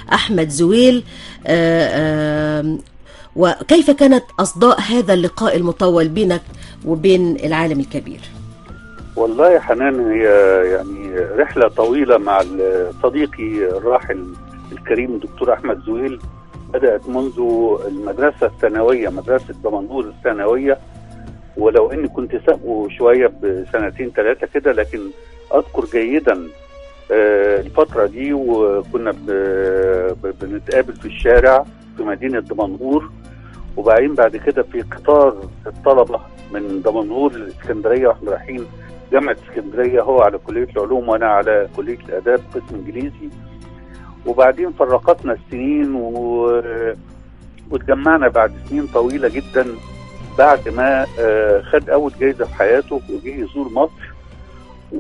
أحمد زويل وكيف كانت أصداء هذا اللقاء المطول بينك وبين العالم الكبير والله يا حنان هي يعني رحلة طويلة مع صديقي الراحل الكريم الدكتور أحمد زويل بدأت منذ المدرسة الثانوية مدرسة دمنهور الثانوية ولو اني كنت سابقه شويه بسنتين ثلاثه كده لكن اذكر جيدا الفتره دي وكنا بنتقابل في الشارع في مدينه دمنهور وبعدين بعد كده في قطار الطلبه من دمنهور للاسكندريه واحنا رايحين جامعه اسكندريه هو على كليه العلوم وانا على كليه الاداب قسم انجليزي وبعدين فرقتنا السنين و... واتجمعنا بعد سنين طويله جدا بعد ما خد اول جايزه في حياته وجه يزور مصر و...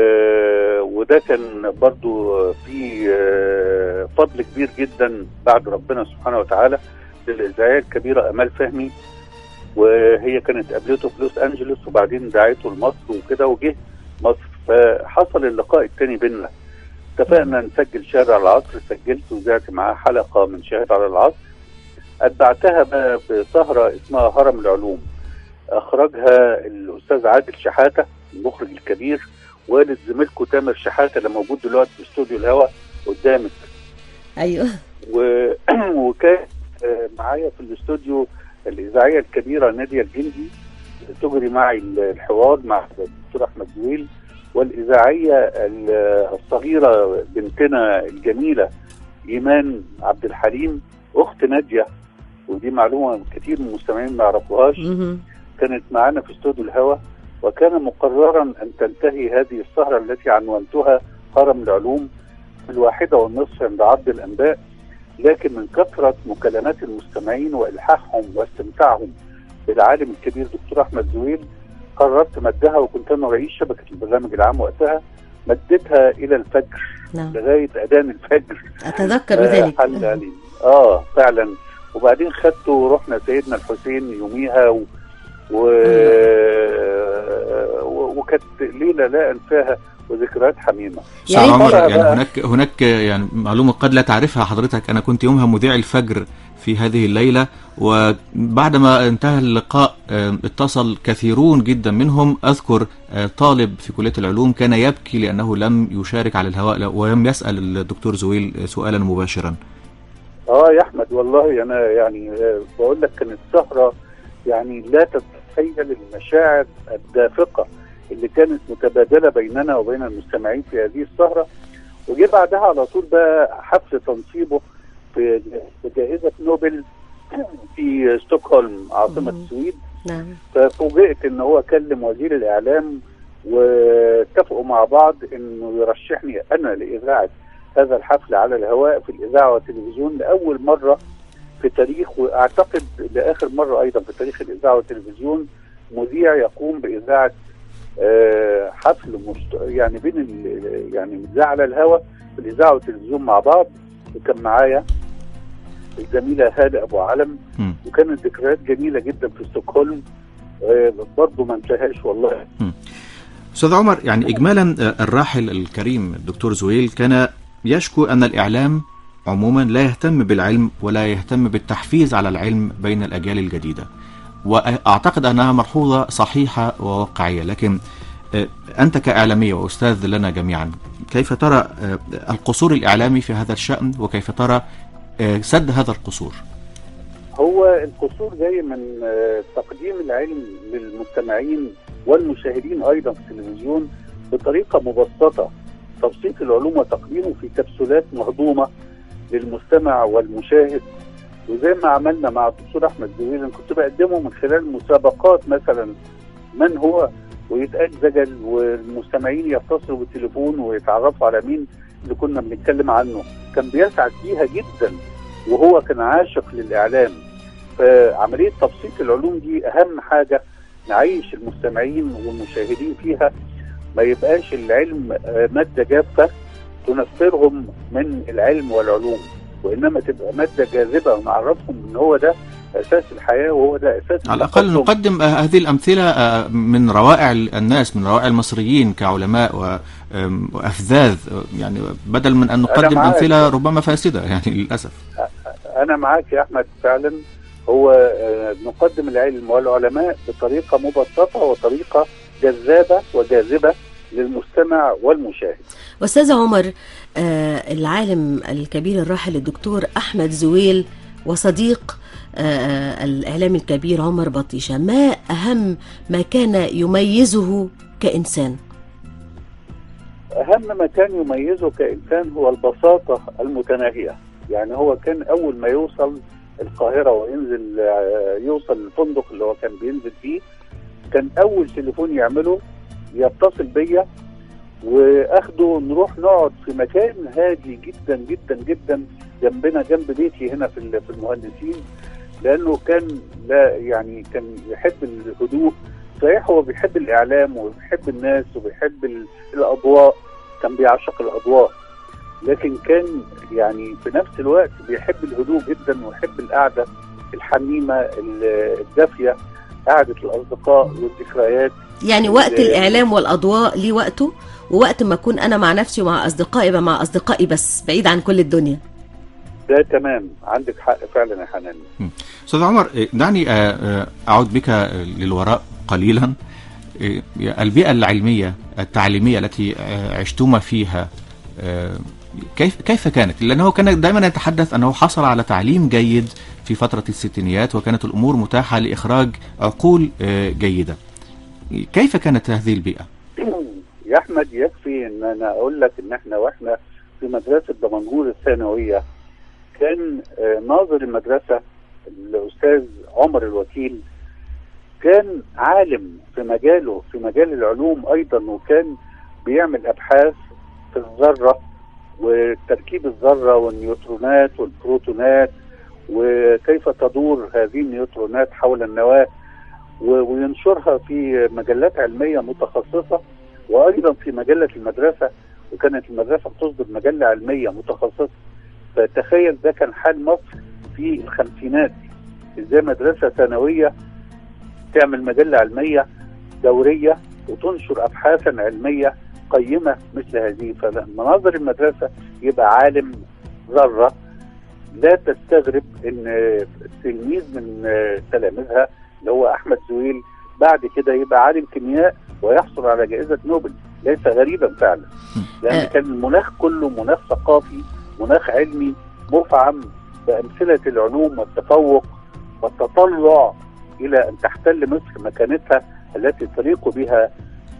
وده كان برضو في فضل كبير جدا بعد ربنا سبحانه وتعالى للاذاعيه الكبيره امال فهمي وهي كانت قابلته في لوس انجلوس وبعدين دعيته لمصر وكده وجه مصر فحصل اللقاء الثاني بينا اتفقنا نسجل شاهد على العصر سجلت وزعت معاه حلقه من شاهد على العصر اتبعتها بقى بسهره اسمها هرم العلوم اخرجها الاستاذ عادل شحاته المخرج الكبير والد زميلكم تامر شحاته اللي موجود دلوقتي في استوديو الهوا قدامك ايوه و... وكان معايا في الاستوديو الاذاعيه الكبيره ناديه الجندي تجري معي الحوار مع الدكتور احمد زويل والاذاعيه الصغيره بنتنا الجميله ايمان عبد الحليم اخت ناديه ودي معلومه كتير من المستمعين ما يعرفوهاش كانت معانا في استوديو الهوا وكان مقررا ان تنتهي هذه السهره التي عنونتها هرم العلوم في الواحده والنصف عند عرض الانباء لكن من كثره مكالمات المستمعين والحاحهم واستمتاعهم بالعالم الكبير دكتور احمد زويل قررت مدها وكنت انا رئيس شبكه البرنامج العام وقتها مدتها الى الفجر نعم. لغايه اذان الفجر اتذكر ذلك حل علي اه فعلا وبعدين خدته ورحنا سيدنا الحسين يوميها و... و... وكانت ليله لا انساها وذكريات حميمه يعني عمر يعني هناك هناك يعني معلومه قد لا تعرفها حضرتك انا كنت يومها مذيع الفجر في هذه الليله وبعدما انتهى اللقاء اتصل كثيرون جدا منهم اذكر طالب في كليه العلوم كان يبكي لانه لم يشارك على الهواء ولم يسال الدكتور زويل سؤالا مباشرا. اه يا احمد والله انا يعني بقول لك كانت سهره يعني لا تتخيل المشاعر الدافقه اللي كانت متبادله بيننا وبين المستمعين في هذه السهره وجه بعدها على طول بقى حفل تنصيبه في جائزه نوبل في ستوكهولم عاصمه السويد نعم ففوجئت ان هو كلم وزير الاعلام واتفقوا مع بعض انه يرشحني انا لاذاعه هذا الحفل على الهواء في الاذاعه والتلفزيون لاول مره في تاريخ واعتقد لاخر مره ايضا في تاريخ الاذاعه والتلفزيون مذيع يقوم باذاعه آه حفل مشت... يعني بين ال... يعني مذيع على الهواء في الاذاعه والتلفزيون مع بعض وكان معايا الزميله هاله ابو علم م. وكانت ذكريات جميله جدا في ستوكهولم آه برضه ما انتهاش والله م. استاذ عمر يعني اجمالا الراحل الكريم الدكتور زويل كان يشكو ان الاعلام عموما لا يهتم بالعلم ولا يهتم بالتحفيز على العلم بين الاجيال الجديده واعتقد انها ملحوظه صحيحه وواقعيه لكن انت كاعلاميه واستاذ لنا جميعا كيف ترى القصور الاعلامي في هذا الشان وكيف ترى سد هذا القصور هو القصور جاي من تقديم العلم للمستمعين والمشاهدين ايضا في التلفزيون بطريقه مبسطه تبسيط العلوم وتقديمه في كبسولات مهضومه للمستمع والمشاهد وزي ما عملنا مع الدكتور احمد زويل انا كنت بقدمه من خلال مسابقات مثلا من هو ويتقال زجل والمستمعين يتصلوا بالتليفون ويتعرفوا على مين اللي كنا بنتكلم عنه كان بيسعد بيها جدا وهو كان عاشق للاعلام فعمليه تبسيط العلوم دي اهم حاجه نعيش المستمعين والمشاهدين فيها ما يبقاش العلم ماده جافه تنفرهم من العلم والعلوم وانما تبقى ماده جاذبه ونعرفهم ان هو ده اساس الحياه وهو ده اساس على الاقل نقدم هذه الامثله من روائع الناس من روائع المصريين كعلماء آم، افذاذ آه، يعني بدل من ان نقدم معاك. امثله ربما فاسده يعني للاسف انا معاك يا احمد فعلا هو آه، نقدم العلم والعلماء بطريقه مبسطه وطريقه جذابه وجاذبه للمستمع والمشاهد أستاذ عمر آه، العالم الكبير الراحل الدكتور أحمد زويل وصديق آه، الإعلامي الكبير عمر بطيشة ما أهم ما كان يميزه كإنسان اهم ما كان يميزه كانسان هو البساطه المتناهيه يعني هو كان اول ما يوصل القاهره وينزل آه، يوصل الفندق اللي هو كان بينزل فيه كان اول تليفون يعمله يتصل بيا واخده نروح نقعد في مكان هادي جدا جدا جدا جنبنا جنب بيتي هنا في ال- في المهندسين لانه كان لا يعني كان يحب الهدوء صحيح هو بيحب الاعلام وبيحب الناس وبيحب ال- الاضواء كان بيعشق الاضواء لكن كان يعني في نفس الوقت بيحب الهدوء جدا ويحب القعده الحميمه ال- الدافيه قعده الاصدقاء والذكريات يعني وقت ال- الإعلام والأضواء ليه وقته ووقت ما أكون أنا مع نفسي ومع أصدقائي يبقى مع أصدقائي بس بعيد عن كل الدنيا ده تمام عندك حق فعلا يا حنان استاذ عمر آه، دعني آه، آه، اعود بك آه، للوراء قليلا آه، البيئه العلميه التعليميه التي آه، عشتما فيها آه، كيف كيف كانت؟ لانه كان دائما يتحدث انه حصل على تعليم جيد في فتره الستينيات وكانت الامور متاحه لاخراج عقول آه، جيده. كيف كانت هذه البيئه؟ يا احمد يكفي ان انا اقول لك ان احنا واحنا في مدرسه دمنهور الثانويه كان آه، ناظر المدرسه الاستاذ عمر الوكيل كان عالم في مجاله في مجال العلوم ايضا وكان بيعمل ابحاث في الذره وتركيب الذره والنيوترونات والبروتونات وكيف تدور هذه النيوترونات حول النواه و- وينشرها في مجلات علميه متخصصه وايضا في مجله المدرسه وكانت المدرسه بتصدر مجله علميه متخصصه فتخيل ده كان حال مصر في الخمسينات ازاي مدرسه ثانويه تعمل مجله علميه دوريه وتنشر ابحاثا علميه قيمه مثل هذه فمناظر المدرسه يبقى عالم ذره لا تستغرب ان تلميذ من تلاميذها اللي هو احمد زويل بعد كده يبقى عالم كيمياء ويحصل على جائزه نوبل ليس غريبا فعلا لان آه. كان المناخ كله مناخ ثقافي مناخ علمي مفعم بامثله العلوم والتفوق والتطلع الى ان تحتل مصر مكانتها التي تليق بها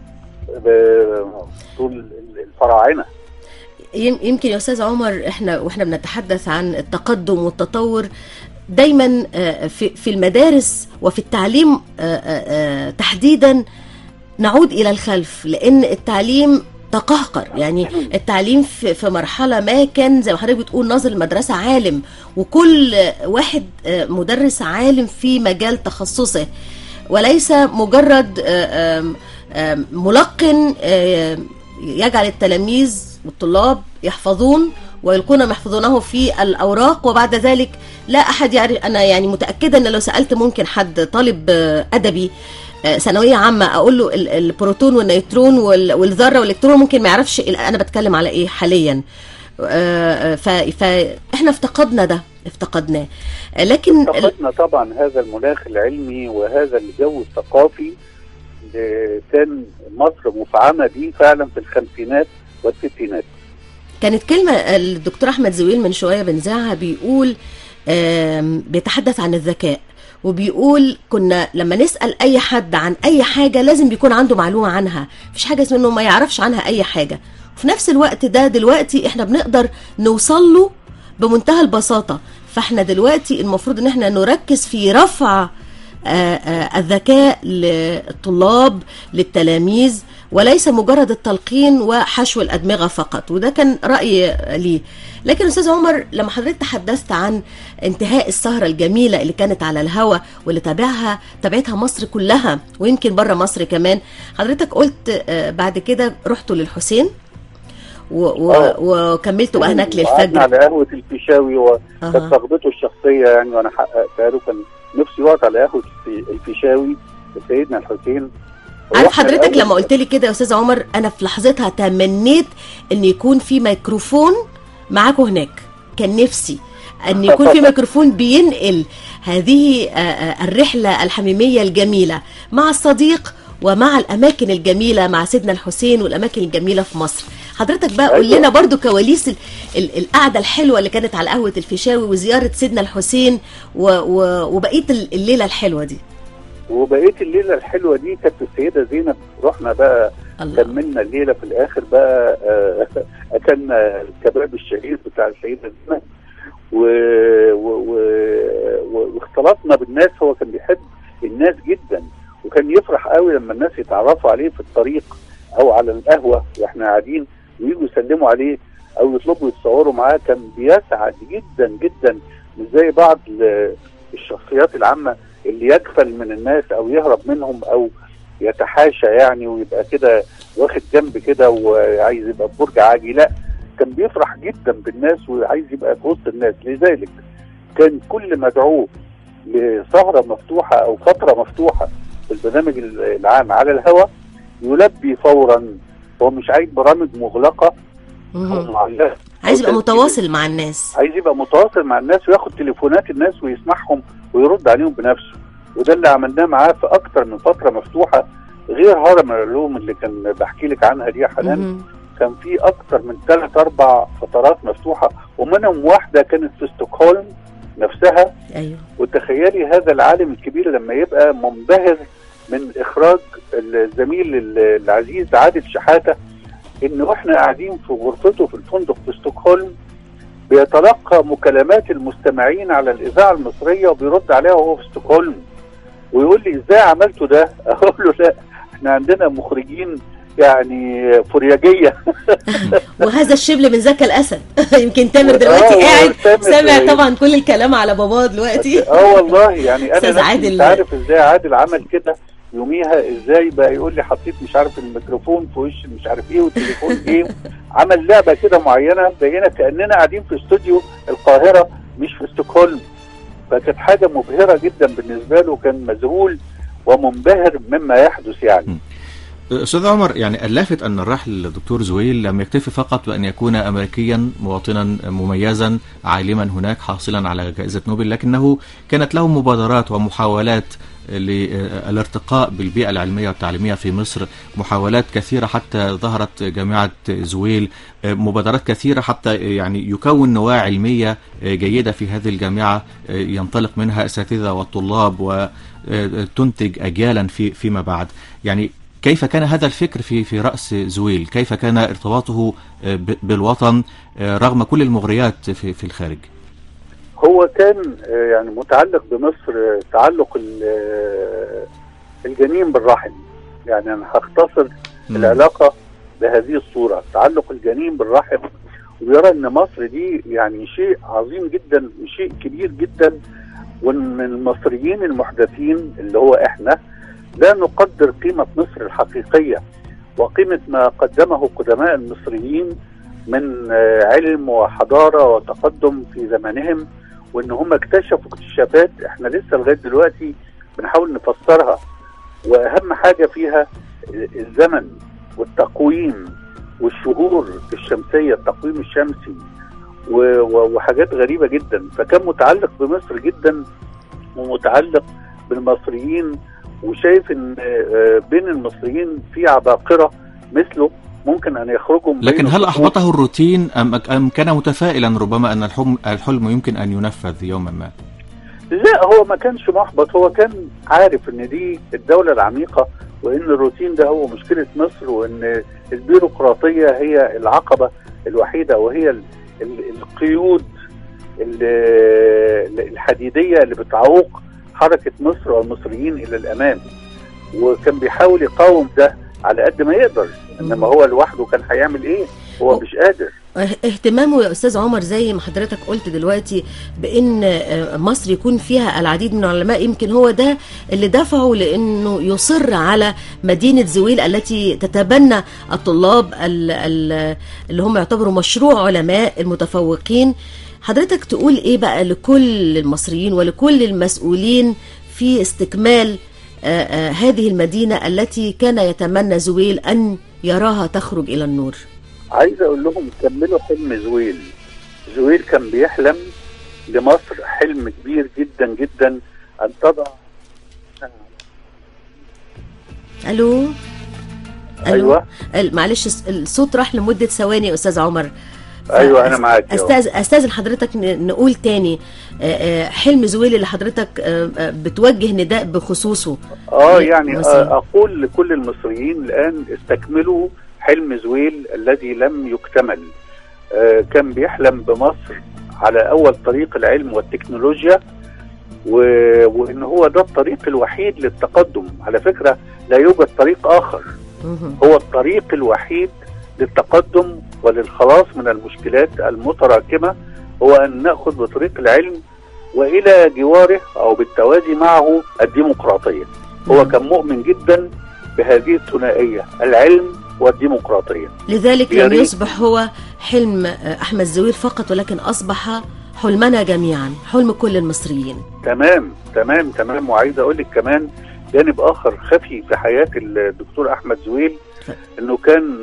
ب- طول الفراعنه يم- يمكن يا استاذ عمر احنا واحنا بنتحدث عن التقدم والتطور دايما آه، في في المدارس وفي التعليم آه، آه، آه، تحديدا نعود الى الخلف لان التعليم تقهقر يعني التعليم في في مرحله ما كان زي ما حضرتك بتقول ناظر المدرسه عالم وكل واحد آه، مدرس عالم في مجال تخصصه وليس مجرد آه، آم، آم، ملقن آه، يجعل التلاميذ والطلاب يحفظون ويلقون ما يحفظونه في الاوراق وبعد ذلك لا احد يعرف انا يعني متاكده ان لو سالت ممكن حد طالب آه، ادبي آه، ثانويه عامه اقول له ال- البروتون والنيوترون وال- والذره والالكترون ممكن ما يعرفش ال- انا بتكلم على ايه حاليا آه، آه، ف- فاحنا افتقدنا ده افتقدناه آه، لكن ال- افتقدنا طبعا هذا المناخ العلمي وهذا الجو الثقافي اللي كان مصر مفعمه به فعلا في الخمسينات والستينات كانت كلمة الدكتور أحمد زويل من شوية بنزاعها بيقول آم، بيتحدث عن الذكاء وبيقول كنا لما نسأل أي حد عن أي حاجة لازم بيكون عنده معلومة عنها مفيش حاجة اسمه إنه ما يعرفش عنها أي حاجة وفي نفس الوقت ده دلوقتي إحنا بنقدر نوصل له بمنتهى البساطة فإحنا دلوقتي المفروض إن إحنا نركز في رفع آه، آه، الذكاء للطلاب للتلاميذ وليس مجرد التلقين وحشو الأدمغة فقط وده كان رأيي ليه لكن أستاذ عمر لما حضرتك تحدثت عن انتهاء السهرة الجميلة اللي كانت على الهوا واللي تابعها تابعتها مصر كلها ويمكن بره مصر كمان حضرتك قلت آه، بعد كده رحتوا للحسين و و آه. وكملتوا بقى هناك وقعدنا للفجر على قهوه الفيشاوي وكانت أها. رغبته الشخصيه يعني وانا حققتها له كان نفسي يقعد على قهوه الفي- الفيشاوي سيدنا الحسين عارف رحنا حضرتك الأول- لما قلت لي كده يا استاذ عمر انا في لحظتها تمنيت ان يكون في ميكروفون معاكم هناك كان نفسي ان يكون في ميكروفون بينقل هذه آه، آه، الرحله الحميميه الجميله مع الصديق ومع الاماكن الجميله مع سيدنا الحسين والاماكن الجميله في مصر حضرتك بقى قول أيوة. لنا برضو كواليس ال- ال- القعده الحلوه اللي كانت على قهوه الفيشاوي وزياره سيدنا الحسين و- و- وبقيه ال- الليله الحلوه دي وبقيه الليله الحلوه دي كانت السيده زينب رحنا بقى الله كملنا الليله في الاخر بقى آه، اكلنا الكباب الشهير بتاع السيده زينب و... و... و... و... واختلطنا بالناس هو كان بيحب الناس جدا وكان يفرح قوي لما الناس يتعرفوا عليه في الطريق او على القهوه واحنا قاعدين ويجوا يسلموا عليه او يطلبوا يتصوروا معاه كان بيسعد جدا جدا مش زي بعض ال- الشخصيات العامه اللي يكفل من الناس او يهرب منهم او يتحاشى يعني ويبقى كده واخد جنب كده وعايز يبقى في برج عاجي لا كان بيفرح جدا بالناس وعايز يبقى في وسط الناس لذلك كان كل مدعو لسهرة مفتوحة أو فترة مفتوحة في البرنامج العام على الهواء يلبي فورا هو مش عايز برامج مغلقة أو مهم. معلقة عايز يبقى أو متواصل مع الناس عايز يبقى متواصل مع الناس وياخد تليفونات الناس ويسمعهم ويرد عليهم بنفسه وده اللي عملناه معاه في اكتر من فتره مفتوحه غير هرم العلوم اللي كان بحكي لك عنها دي يا حنان مهم. كان في اكتر من ثلاث اربع فترات مفتوحه ومنهم واحده كانت في ستوكهولم نفسها ايوه وتخيلي هذا العالم الكبير لما يبقى منبهر من اخراج الزميل العزيز عادل شحاته ان واحنا قاعدين في غرفته في الفندق في ستوكهولم بيتلقى مكالمات المستمعين على الاذاعه المصريه وبيرد عليها وهو في ستوكهولم ويقول لي ازاي عملتوا ده؟ اقول له لا احنا عندنا مخرجين يعني فرياجيه وهذا الشبل من ذكى الاسد يمكن تامر دلوقتي آه، قاعد تامر سامع ده- طبعا كل الكلام على باباه دلوقتي اه والله يعني انا أستاذ نفسي عادل- مش عارف ازاي عادل عمل كده يوميها ازاي بقى يقول لي حطيت مش عارف الميكروفون في وش مش عارف ايه والتليفون ايه عمل لعبه كده معينه بقينا كاننا قاعدين في استوديو القاهره مش في ستوكهولم فكانت حاجه مبهره جدا بالنسبه له كان مذهول ومنبهر مما يحدث يعني استاذ عمر يعني اللافت ان الراحل الدكتور زويل لم يكتفي فقط بان يكون امريكيا مواطنا مميزا عالما هناك حاصلا على جائزه نوبل لكنه كانت له مبادرات ومحاولات للارتقاء بالبيئه العلميه والتعليميه في مصر محاولات كثيره حتى ظهرت جامعه زويل مبادرات كثيره حتى يعني يكون نواه علميه جيده في هذه الجامعه ينطلق منها اساتذه والطلاب وتنتج اجيالا في فيما بعد يعني كيف كان هذا الفكر في في راس زويل؟ كيف كان ارتباطه ب- بالوطن رغم كل المغريات في في الخارج؟ هو كان آه، يعني متعلق بمصر آه، تعلق ال- آه، الجنين بالرحم يعني انا هختصر العلاقه بهذه الصوره تعلق الجنين بالرحم ويرى ان مصر دي يعني شيء عظيم جدا وشيء كبير جدا وان المصريين المحدثين اللي هو احنا لا نقدر قيمه مصر الحقيقيه وقيمه ما قدمه قدماء المصريين من آه، علم وحضاره وتقدم في زمانهم وان هم اكتشفوا اكتشافات احنا لسه لغايه دلوقتي بنحاول نفسرها واهم حاجه فيها الزمن والتقويم والشهور الشمسيه التقويم الشمسي و- و- وحاجات غريبه جدا فكان متعلق بمصر جدا ومتعلق بالمصريين وشايف ان آه، بين المصريين في عباقره مثله ممكن ان يخرجوا من لكن بين هل الخطوط. احبطه الروتين ام ام كان متفائلا ربما ان الحلم الحلم يمكن ان ينفذ يوما ما؟ لا هو ما كانش محبط هو كان عارف ان دي الدولة العميقة وان الروتين ده هو مشكلة مصر وان البيروقراطية هي العقبة الوحيدة وهي ال- ال- القيود ال- الحديدية اللي بتعوق حركة مصر والمصريين الى الامام وكان بيحاول يقاوم ده على قد ما يقدر انما هو لوحده كان هيعمل ايه هو مش قادر اهتمامه يا استاذ عمر زي ما حضرتك قلت دلوقتي بان آه، مصر يكون فيها العديد من العلماء يمكن هو ده اللي دفعه لانه يصر على مدينه زويل التي تتبنى الطلاب ال- ال- اللي هم يعتبروا مشروع علماء المتفوقين حضرتك تقول ايه بقى لكل المصريين ولكل المسؤولين في استكمال آه، آه، آه، هذه المدينة التي كان يتمنى زويل أن يراها تخرج إلى النور عايز اقول لهم كملوا حلم زويل زويل كان بيحلم لمصر حلم كبير جدا جدا ان تضع ألو ألو ايوه ال- معلش الس- الصوت راح لمدة ثواني يا أستاذ عمر ايوه انا فأست- معاك أهو. استاذن استاذن حضرتك ن- نقول تاني آه، آه، حلم زويل اللي حضرتك آه، آه، بتوجه نداء بخصوصه اه يعني مثلاً. آه، اقول لكل المصريين الان استكملوا حلم زويل الذي لم يكتمل آه، كان بيحلم بمصر على اول طريق العلم والتكنولوجيا و- وان هو ده الطريق الوحيد للتقدم على فكره لا يوجد طريق اخر مهم. هو الطريق الوحيد للتقدم وللخلاص من المشكلات المتراكمه هو ان ناخذ بطريق العلم والى جواره او بالتوازي معه الديمقراطيه هو مم. كان مؤمن جدا بهذه الثنائيه العلم والديمقراطيه لذلك يا لم ريت. يصبح هو حلم آه، أحمد زويل فقط ولكن أصبح حلمنا جميعا حلم كل المصريين تمام تمام تمام وعايز اقول لك كمان جانب اخر خفي في حياه الدكتور احمد زويل انه كان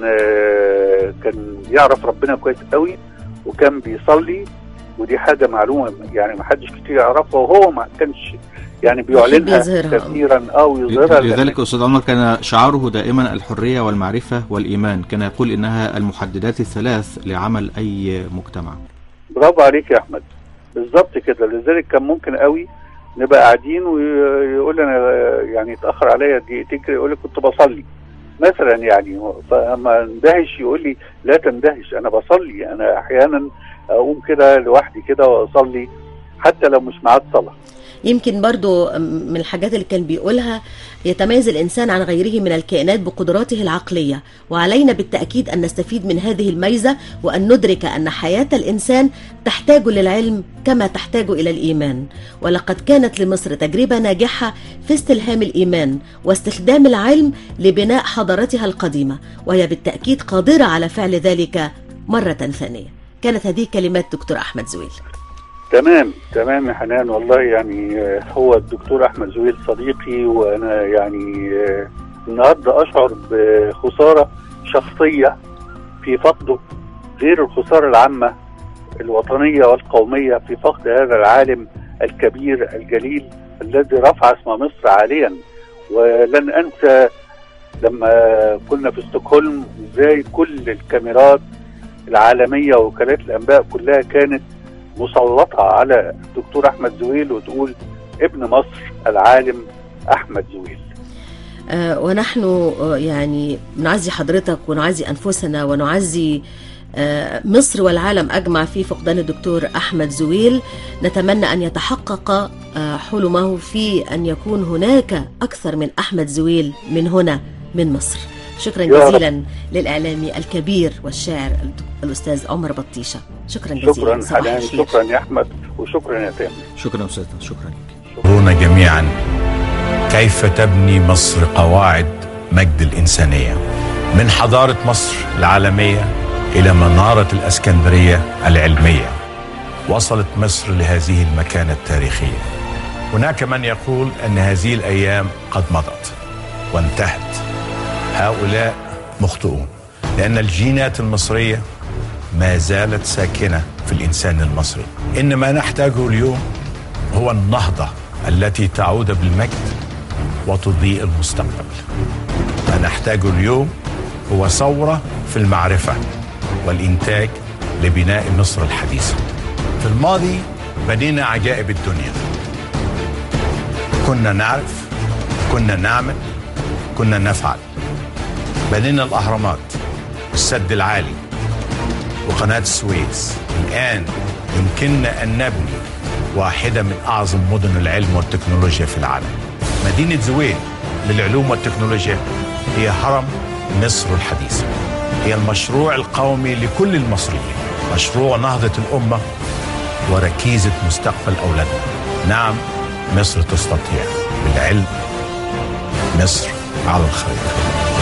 آه، كان يعرف ربنا كويس قوي وكان بيصلي ودي حاجه معلومه يعني ما حدش كتير يعرفها وهو ما كانش يعني بيعلنها يظهرها. كثيرا او يظهرها لذلك أستاذ عمر كان شعاره دائما الحرية والمعرفة والإيمان كان يقول إنها المحددات الثلاث لعمل أي مجتمع برافو عليك يا احمد بالظبط كده لذلك كان ممكن قوي نبقى قاعدين ويقول انا يعني اتاخر عليا دقيقتين كده يقول لي كنت بصلي مثلا يعني فاما اندهش يقول لي لا تندهش انا بصلي انا احيانا اقوم كده لوحدي كده واصلي حتى لو مش ميعاد صلاه يمكن برضو من الحاجات اللي كان بيقولها يتميز الإنسان عن غيره من الكائنات بقدراته العقلية وعلينا بالتأكيد أن نستفيد من هذه الميزة وأن ندرك أن حياة الإنسان تحتاج للعلم كما تحتاج إلى الإيمان ولقد كانت لمصر تجربة ناجحة في استلهام الإيمان واستخدام العلم لبناء حضارتها القديمة وهي بالتأكيد قادرة على فعل ذلك مرة ثانية كانت هذه كلمات دكتور أحمد زويل تمام تمام يا حنان والله يعني آه، هو الدكتور احمد زويل صديقي وانا يعني آه، النهارده اشعر بخساره شخصيه في فقده غير الخساره العامه الوطنيه والقوميه في فقد هذا العالم الكبير الجليل الذي رفع اسم مصر عاليا ولن انسى لما كنا في استokholm ازاي كل الكاميرات العالميه ووكالات الانباء كلها كانت مسلطه على الدكتور احمد زويل وتقول ابن مصر العالم احمد زويل آه، ونحن آه، يعني نعزي حضرتك ونعزي أنفسنا ونعزي آه، مصر والعالم أجمع في فقدان الدكتور أحمد زويل نتمنى أن يتحقق آه، حلمه في أن يكون هناك أكثر من أحمد زويل من هنا من مصر شكرا يا رب. جزيلا للإعلامي الكبير والشاعر الد- الأستاذ عمر بطيشة شكرا جزيلا شكرا صباح حنان الخير. شكرا يا احمد وشكرا يا تامر شكرا أستاذ شكرا لك يرون جميعا كيف تبني مصر قواعد مجد الإنسانية من حضارة مصر العالمية إلى منارة الأسكندرية العلمية وصلت مصر لهذه المكانة التاريخية هناك من يقول أن هذه الأيام قد مضت وانتهت هؤلاء مخطئون لأن الجينات المصرية ما زالت ساكنة في الإنسان المصري إن ما نحتاجه اليوم هو النهضة التي تعود بالمجد وتضيء المستقبل ما نحتاجه اليوم هو ثورة في المعرفة والإنتاج لبناء مصر الحديثة في الماضي بنينا عجائب الدنيا كنا نعرف كنا نعمل كنا نفعل بنينا الأهرامات والسد العالي وقناة السويس الآن يمكننا أن نبني واحدة من أعظم مدن العلم والتكنولوجيا في العالم مدينة زويل للعلوم والتكنولوجيا هي هرم مصر الحديثة هي المشروع القومي لكل المصريين مشروع نهضة الأمة وركيزة مستقبل أولادنا نعم مصر تستطيع بالعلم مصر على الخير